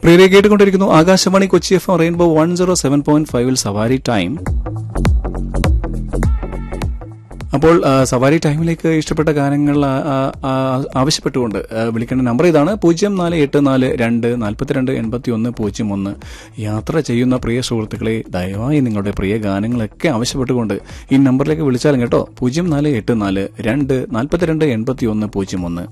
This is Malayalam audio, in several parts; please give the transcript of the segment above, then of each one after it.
പ്രിയരെ കേട്ടുകൊണ്ടിരിക്കുന്നു Akashvani Kochi F M rainbow one zero seven point ഫൈവിൽ സവാരി ടൈം അപ്പോൾ ആ, സവാരി ടൈമിലേക്ക് ഇഷ്ടപ്പെട്ട ഗാനങ്ങൾ ആ, ആ, ആ, ആവശ്യപ്പെട്ടുകൊണ്ട് ആ, വിളിക്കേണ്ട നമ്പർ ഇതാണ് പൂജ്യം നാല് എട്ട് നാല് രണ്ട് നാൽപ്പത്തിരണ്ട് എൺപത്തി ഒന്ന് പൂജ്യം ഒന്ന് യാത്ര ചെയ്യുന്ന പ്രിയ സുഹൃത്തുക്കളെ ദയവായി നിങ്ങളുടെ പ്രിയ ഗാനങ്ങളൊക്കെ ആവശ്യപ്പെട്ടുകൊണ്ട് ഈ നമ്പറിലേക്ക് വിളിച്ചാലും കേട്ടോ പൂജ്യം നാല് എട്ട് നാല് രണ്ട് നാൽപ്പത്തിരണ്ട് എൺപത്തി ഒന്ന് പൂജ്യം ഒന്ന്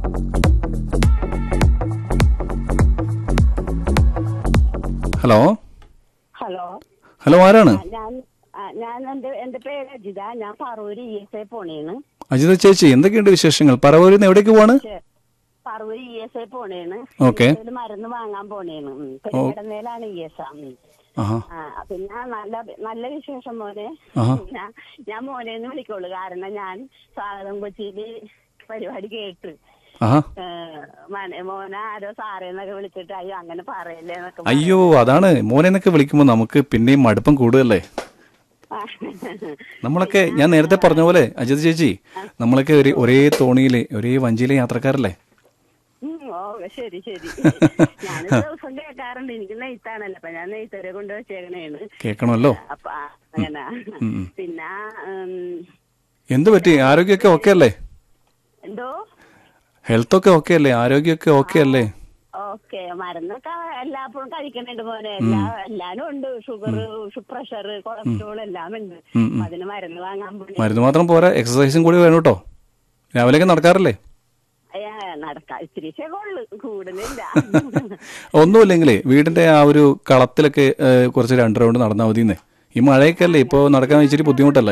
ഹലോ ഹലോ ഹലോ ആരാണ് ആ, ഞാൻ ആ, ഞാൻ എന്റെ എന്റെ പേര് അജിത ഞാൻ പറവൂര് ഇ എസ് ഐ പോണേന്ന് അജിത ചേച്ചി എന്തൊക്കെയുണ്ട് വിശേഷങ്ങൾ പറവൂരിൽ നിന്ന് എവിടേക്ക് പോവാണ് പക്ഷേ പറവൂര് ഇ എസ് ഐ പോണേന്ന് ഓക്കെ ഇതില് മരുന്ന് വാങ്ങാൻ പോണേന്ന് ഉം. പെരുങ്കടമേലാണ് ഇ എസ് ആ ഉം. ആഹാ ആ, പിന്നെ നല്ല നല്ല വിശേഷം മോനെ ആഹാ. ഞാൻ ഞാൻ മോനെന്ന് വിളിക്കുള്ളൂ കാരണം ഞാൻ സ്വാഗതം കൊച്ചിയില് പരിപാടി കേട്ട് ആഹാ ഏ, മന- മോനെ ആരോ സാറേന്നൊക്കെ വിളിച്ചിട്ട് അയ്യോ അങ്ങനെ പറയല്ലേ എന്നൊക്കെ അയ്യോ അതാണ് മോനെന്നൊക്കെ വിളിക്കുമ്പോൾ നമുക്ക് പിന്നെയും മടുപ്പം കൂടുതലല്ലേ നമ്മളൊക്കെ ഞാൻ നേരത്തെ പറഞ്ഞ പോലെ അജിത് ചേച്ചി നമ്മളൊക്കെ ഒരേ ഒരേ തോണിയിലെ ഒരേ വഞ്ചിയിലെ യാത്രക്കാരല്ലേ ഉം, ഓ ശരി ശരി ഞാൻ ദിവസം കേൾക്കാറുണ്ട് എനിക്ക് നെയ്ത്താണല്ലോ അപ്പൊ ഞാൻ നെയ്ത്തരെ കൊണ്ട് വെച്ചേക്കണേണ് കേൾക്കണമല്ലോ അപ്പൊ ആ, അങ്ങനെ ഉം. പിന്നെ ഉം, എന്ത് പറ്റി ആരോഗ്യമൊക്കെ ഓക്കെ അല്ലേ എന്തോ ഹെൽത്ത് ഒക്കെ ഓക്കെ അല്ലേ ആരോഗ്യമൊക്കെ ഓക്കെ അല്ലേ ഓക്കെ മരുന്നൊക്കെ എല്ലാപ്പോഴും കഴിക്കണുണ്ട് മോനെ എല്ലാ എല്ലാരും ഉണ്ട് ഷുഗർ പ്രഷർ കൊളസ്ട്രോൾ എല്ലാം ഉണ്ട് ഉം, ഉം. അപ്പൊ അതിന് മരുന്ന് വാങ്ങാൻ പോണേ മരുന്ന് മാത്രം പോരാ എക്സസൈസും കൂടി വേണം കേട്ടോ രാവിലെയൊക്കെ നടക്കാറില്ലേ നടക്കാം ഇത്തിരി കൊള്ളു കൂടുതലില്ല ഒന്നുമില്ലെങ്കിലേ വീടിന്റെ ആ ഒരു കളത്തിലൊക്കെ ഏ, കുറച്ച് രണ്ട് റൗണ്ട് നടന്നാൽ മതിയെന്നേ ഈ മഴയൊക്കെ അല്ലേ ഇപ്പോൾ നടക്കാൻ ഇച്ചിരി ബുദ്ധിമുട്ടല്ലേ